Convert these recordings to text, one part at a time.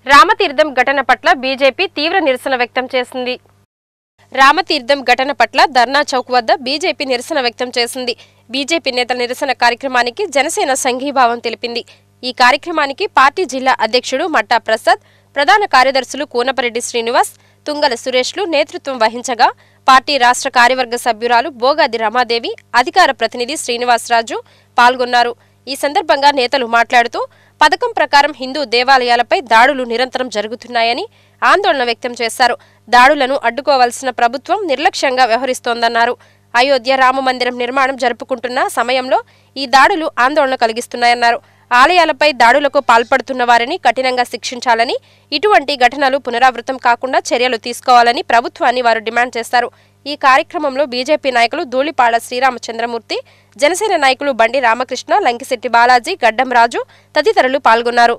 రామతీర్థం ఘటన పట్ల బీజేపీ తీవ్ర నిరసన వ్యక్తం చేసింది రామతీర్థం ఘటన పట్ల ధర్నా చౌక్ వద్ద బీజేపీ నిరసన వ్యక్తం చేసింది బీజేపీ నేతల నిరసన కార్యక్రమానికి జనసేన సంఘీభావం తెలిపింది ఈ కార్యక్రమానికి పార్టీ జిల్లా అధ్యక్షుడు మట్టా ప్రసాద్ ప్రధాన కార్యదర్శులు కూనపరెడ్డి శ్రీనివాస్ తుంగల సురేష్లు నేతృత్వం వహించగా పార్టీ రాష్ట్ర కార్యవర్గ సభ్యురాలు బోగాది రమాదేవి అధికార ప్రతినిధి శ్రీనివాసరాజు పాల్గొన్నారు ఈ సందర్భంగా నేతలు మాట్లాడుతూ పథకం ప్రకారం హిందూ దేవాలయాలపై దాడులు నిరంతరం జరుగుతున్నాయని ఆందోళన వ్యక్తం చేశారు దాడులను అడ్డుకోవాల్సిన ప్రభుత్వం నిర్లక్ష్యంగా వ్యవహరిస్తోందన్నారు అయోధ్య రామ మందిరం నిర్మాణం జరుపుకుంటున్న సమయంలో ఈ దాడులు ఆందోళన కలిగిస్తున్నాయన్నారు ఆలయాలపై దాడులకు పాల్పడుతున్న వారిని కఠినంగా శిక్షించాలని ఇటువంటి ఘటనలు పునరావృతం కాకుండా చర్యలు తీసుకోవాలని ప్రభుత్వాన్ని వారు డిమాండ్ చేశారు ఈ కార్యక్రమంలో బీజేపీ నాయకులు ధూళిపాడ శ్రీరామచంద్రమూర్తి జనసేన నాయకులు బండి రామకృష్ణ లంకిశెట్టి బాలాజీ గడ్డం రాజు తదితరులు పాల్గొన్నారు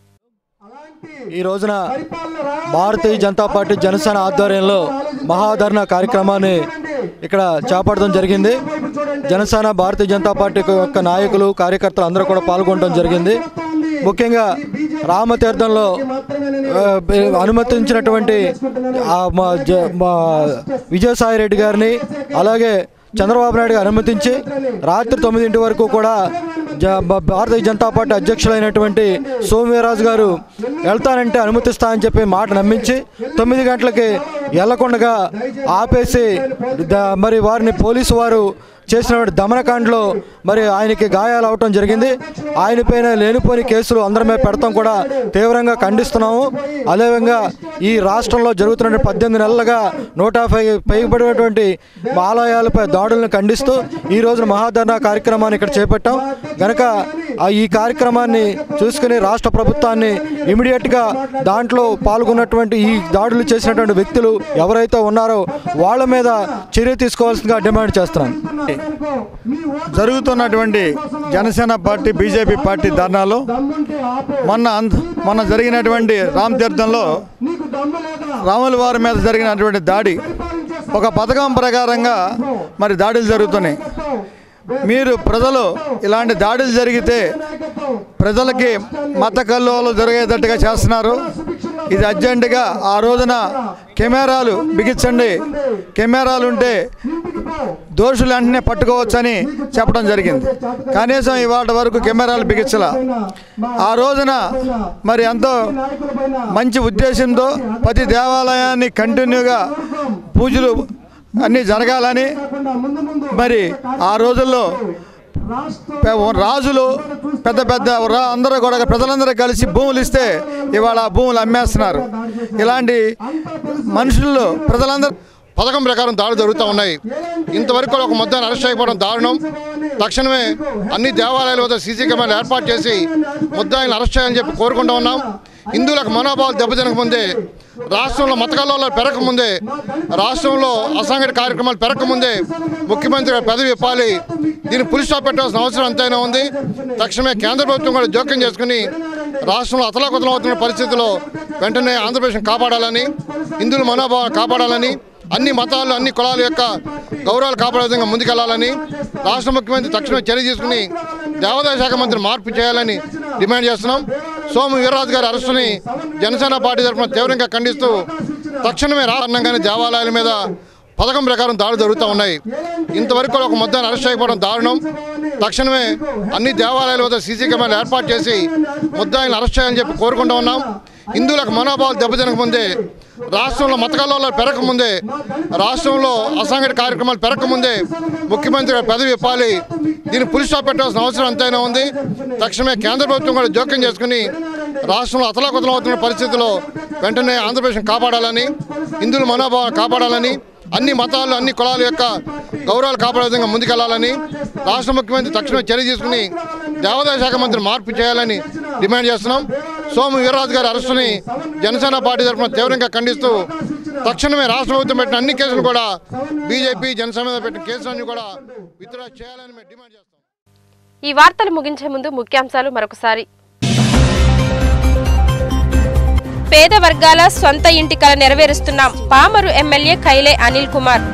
ఈ రోజున భారతీయ జనతా పార్టీ జనసేన ఆధ్వర్యంలో మహాధరణ కార్యక్రమాన్ని ఇక్కడ చేపట్టడం జరిగింది జనసేన భారతీయ జనతా పార్టీ యొక్క నాయకులు కార్యకర్తలు అందరూ కూడా పాల్గొనడం జరిగింది ముఖ్యంగా రామతీర్థంలో ఆ, అనుమతించినటువంటి ఆ, మా జ- మా విజయసాయి రెడ్డి గారిని అలాగే చంద్రబాబు నాయుడు గారు అనుమతించి రాత్రి తొమ్మిదింటి వరకు కూడా జ- బ- భారతీయ జనతా పార్టీ అధ్యక్షులైనటువంటి సోమవీరాజు గారు వెళ్తానంటే అనుమతిస్తా అని చెప్పి మాట నమ్మించి తొమ్మిది గంటలకి వెళ్లకుండా ఆపేసి ద- మరి వారిని పోలీసు వారు చేసిన దమనకాండలో మరి ఆయనకి గాయాలు అవటం జరిగింది ఆయన పైన లేనిపోని కేసులు అందరి మీద పెడతాం కూడా తీవ్రంగా ఖండిస్తున్నాము అదేవిధంగా ఈ రాష్ట్రంలో జరుగుతున్న పద్దెనిమిది నెలలుగా నూట యాభై పైబడినటువంటి ఆలయాలపై దాడులను ఖండిస్తూ ఈ రోజున మహాధరణ కార్యక్రమాన్ని ఇక్కడ చేపట్టాం గనక ఆ ఈ కార్యక్రమాన్ని చూసుకుని రాష్ట్ర ప్రభుత్వాన్ని ఇమీడియట్గా దాంట్లో పాల్గొన్నటువంటి ఈ దాడులు చేసినటువంటి వ్యక్తులు ఎవరైతే ఉన్నారో వాళ్ళ మీద చర్య తీసుకోవాల్సిందిగా డిమాండ్ చేస్తున్నాను జరుగుతున్నటువంటి జనసేన పార్టీ బీజేపీ పార్టీ ధర్నాలో మొన్న అంత- మొన్న జరిగినటువంటి రామ్ తీర్థంలో రాముల వారి మీద జరిగినటువంటి దాడి ఒక పథకం ప్రకారంగా మరి దాడులు జరుగుతున్నాయి మీరు ప్రజలు ఇలాంటి దాడులు జరిగితే ప్రజలకి మత కల్లోలు జరిగేటట్టుగా చేస్తున్నారు ఇది అర్జెంటుగా ఆ రోజున కెమెరాలు బిగించండి కెమెరాలు ఉంటే దోషులు వెంటనే పట్టుకోవచ్చని చెప్పడం జరిగింది కనీసం ఇవాళ వరకు కెమెరాలు బిగించలా ఆ రోజున మరి ఎంతో మంచి ఉద్దేశంతో ప్రతి దేవాలయాన్ని కంటిన్యూగా పూజలు అన్నీ జరగాలని మరి ఆ రోజుల్లో పె- రాజులు పెద్ద పెద్ద రా- అందరూ కూడా ప్రజలందరూ కలిసి భూములు ఇస్తే ఇవాళ ఆ భూములు అమ్మేస్తున్నారు ఇలాంటి మనుషుల్లో ప్రజలందరూ పథకం ప్రకారం దాడులు జరుగుతూ ఉన్నాయి ఇంతవరకు కూడా ఒక ముద్దాన్ని అరెస్ట్ చేయకపోవడం దారుణం తక్షణమే అన్ని దేవాలయాల వద్ద సీసీ కెమెరాలు ఏర్పాటు చేసి ముద్దాయిని అరెస్ట్ చేయాలని చెప్పి కోరుకుంటూ ఉన్నాం హిందువులకు మనోభావాలు దెబ్బతినక ముందే రాష్ట్రంలో మతకల్లో పెరగక ముందే రాష్ట్రంలో అసాంఘిక కార్యక్రమాలు పెరగక ముందే ముఖ్యమంత్రి గారు పెదవి ఇప్పాలి దీన్ని పులి స్టాప్ పెట్టాల్సిన అవసరం ఎంతైనా ఉంది తక్షణమే కేంద్ర ప్రభుత్వం కూడా జోక్యం చేసుకుని రాష్ట్రంలో అతలాకుతలం అవుతున్న పరిస్థితుల్లో వెంటనే ఆంధ్రప్రదేశ్ని కాపాడాలని హిందువుల మనోభావాలు కాపాడాలని అన్ని మతాలు అన్ని కులాల యొక్క గౌరవాలు కాపాడే విధంగా ముందుకెళ్లాలని రాష్ట్ర ముఖ్యమంత్రి తక్షణమే చర్య తీసుకుని దేవాదాయ శాఖ మంత్రి మార్పు చేయాలని డిమాండ్ చేస్తున్నాం సోము వీర్రాజు గారి అరెస్టుని జనసేన పార్టీ తరఫున తీవ్రంగా ఖండిస్తూ తక్షణమే రారణంగానే దేవాలయాల మీద పథకం ప్రకారం దాడులు జరుగుతూ ఉన్నాయి ఇంతవరకు కూడా ఒక ముద్దాన్ని అరెస్ట్ చేయకపోవడం దారుణం తక్షణమే అన్ని దేవాలయాల వద్ద సీసీ కెమెరాలు ఏర్పాటు చేసి ముద్దాయిని అరెస్ట్ చేయాలని చెప్పి కోరుకుంటూ ఉన్నాం హిందువులకు మనోభావాలు దెబ్బతినక ముందే రాష్ట్రంలో మతకల్లో పెరగక ముందే రాష్ట్రంలో అసాంఘిక కార్యక్రమాలు పెరగక ముందే ముఖ్యమంత్రి గారు పెదవి ఇప్పాలి దీన్ని పులి స్టాప్ పెట్టాల్సిన అవసరం ఎంతైనా ఉంది తక్షణమే కేంద్ర ప్రభుత్వం కూడా జోక్యం చేసుకుని రాష్ట్రంలో అతలాకుతలం అవుతున్న పరిస్థితుల్లో వెంటనే ఆంధ్రప్రదేశ్ని కాపాడాలని హిందువుల మనోభావాలు కాపాడాలని అన్ని మతాలు అన్ని కులాల యొక్క గౌరవాలు కాపాడే విధంగా ముందుకెళ్లాలని రాష్ట్ర ముఖ్యమంత్రి తక్షణమే చర్య తీసుకుని దేవాదాయ శాఖ మంత్రి మార్పు చేయాలని డిమాండ్ చేస్తున్నాం సోము వీర్రాజు గారి అరెస్టుని జనసేన పార్టీ తరఫున తీవ్రంగా ఖండిస్తూ తక్షణమే రాష్ట్ర ప్రభుత్వం పెట్టిన అన్ని కేసులు కూడా బీజేపీ జనసేన మీద పెట్టిన కేసులన్నీ కూడా విత్డ్రా చేయాలని మేము డిమాండ్ చేస్తాం ఈ వార్తలు ముగించే ముందు ముఖ్యాంశాలు మరొకసారి పేద వర్గాల సొంత ఇంటి కల నెరవేరుస్తున్నాం పామరు ఎమ్మెల్యే కైలే అనిల్ కుమార్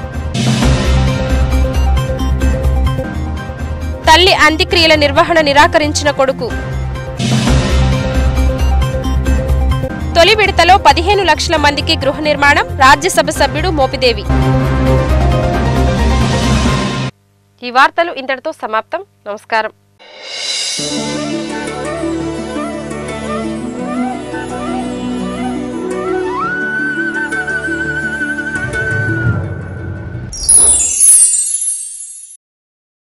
తల్లి అంత్యక్రియల నిర్వహణ నిరాకరించిన కొడుకు తొలి విడతలో పదిహేను లక్షల మందికి గృహ నిర్మాణం రాజ్యసభ సభ్యుడు మోపిదేవి ఈ వార్తలు ఇంతటితో సమాప్తం నమస్కారం